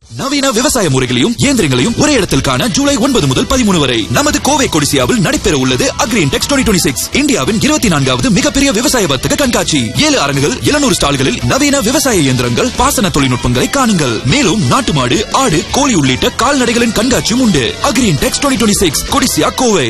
நவீன விவசாய முறைகளையும் இயந்திரங்களையும் ஒரே இடத்தில் காண ஜூலை ஒன்பது முதல் பதிமூணு வரை நமது கோவை கொடிசியாவில் நடைபெற உள்ளது அக்ரீன் டெக்ஸ் டுவெண்ட்டி சிக்ஸ் இந்தியாவின் இருபத்தி நான்காவது மிகப்பெரிய விவசாய வர்த்தக கண்காட்சி ஏழு அரங்குகள் எழுநூறு ஸ்டால்களில் நவீன விவசாய இயந்திரங்கள் பாசன தொழில்நுட்பங்களை காணுங்கள் மேலும் நாட்டு மாடு ஆடு கோழி உள்ளிட்ட கால்நடைகளின் கண்காட்சியும் உண்டு Agri Intex twenty six Codissia Kovai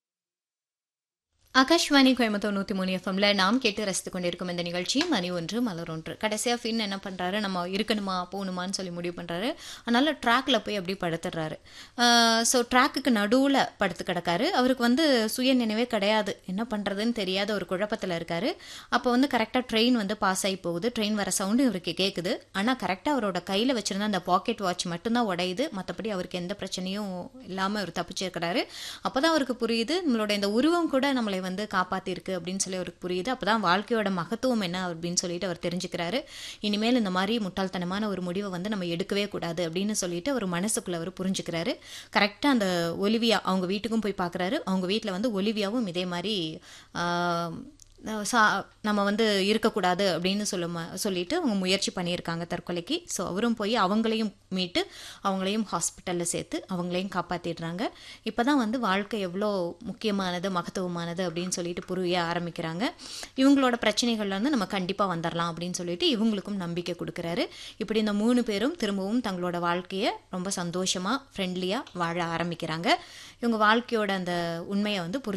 Akashvani Coimbatore நூற்றி மூணு எஃப்எம்ல நாம் கேட்டு ரசித்து கொண்டிருக்கும் இந்த நிகழ்ச்சி மணி ஒன்று மலர் ஒன்று கடைசியாக ஃபின் என்ன பண்ணுறாரு நம்ம இருக்கணுமா போகணுமான்னு சொல்லி முடிவு பண்ணுறாரு அதனால ட்ராக்ல போய் அப்படி படுத்துடுறாரு ஸோ ட்ராக்குக்கு நடுவில் படுத்து கிடக்காரு அவருக்கு வந்து சுய நினைவே கிடையாது என்ன பண்ணுறதுன்னு தெரியாத ஒரு குழப்பத்தில் இருக்காரு அப்போ வந்து கரெக்டாக ட்ரெயின் வந்து பாஸ் ஆகி போகுது ட்ரெயின் வர சவுண்டு இவருக்கு கேட்குது ஆனால் கரெக்டாக அவரோட கையில் வச்சிருந்த அந்த பாக்கெட் வாட்ச் மட்டும்தான் உடையுது மற்றபடி அவருக்கு எந்த பிரச்சனையும் இல்லாமல் அவர் தப்பிச்சிருக்கிறாரு அப்போ தான் அவருக்கு புரியுது நம்மளோட இந்த உருவம் கூட நம்மளை வந்து காப்பாத்திருக்கு அப்படின்னு சொல்லி அவருக்கு புரியுது அப்பதான் வாழ்க்கையோட மகத்துவம் என்ன அப்படின்னு சொல்லிட்டு அவர் தெரிஞ்சுக்கிறாரு இனிமேல் இந்த மாதிரி முட்டாள்தனமான ஒரு முடிவை வந்து நம்ம எடுக்கவே கூடாது அப்படின்னு சொல்லிட்டு அவர் மனசுக்குள்ள அவர் புரிஞ்சுக்கிறாரு கரெக்டாக அந்த ஒலிவியா அவங்க வீட்டுக்கும் போய் பார்க்குறாரு அவங்க வீட்டில் வந்து ஒலிவியாவும் இதே மாதிரி ஆஹ், சா நம்ம வந்து இருக்கக்கூடாது அப்படின்னு சொல்ல சொல்லிட்டு அவங்க முயற்சி பண்ணியிருக்காங்க தற்கொலைக்கு ஸோ அவரும் போய் அவங்களையும் மீட்டு அவங்களையும் ஹாஸ்பிட்டலில் சேர்த்து அவங்களையும் காப்பாற்றிடுறாங்க இப்போ தான் வந்து வாழ்க்கை எவ்வளோ முக்கியமானது மகத்துவமானது அப்படின்னு சொல்லிட்டு புரிய ஆரம்பிக்கிறாங்க இவங்களோட பிரச்சனைகள்ல இருந்து நம்ம கண்டிப்பாக வந்துடலாம் அப்படின்னு சொல்லிட்டு இவங்களுக்கும் நம்பிக்கை கொடுக்குறாரு இப்படி இந்த மூணு பேரும் திரும்பவும் தங்களோட வாழ்க்கையை ரொம்ப சந்தோஷமாக ஃப்ரெண்ட்லியாக வாழ ஆரம்பிக்கிறாங்க இவங்க வாழ்க்கையோட அந்த உண்மையை வந்து புரிஞ்சு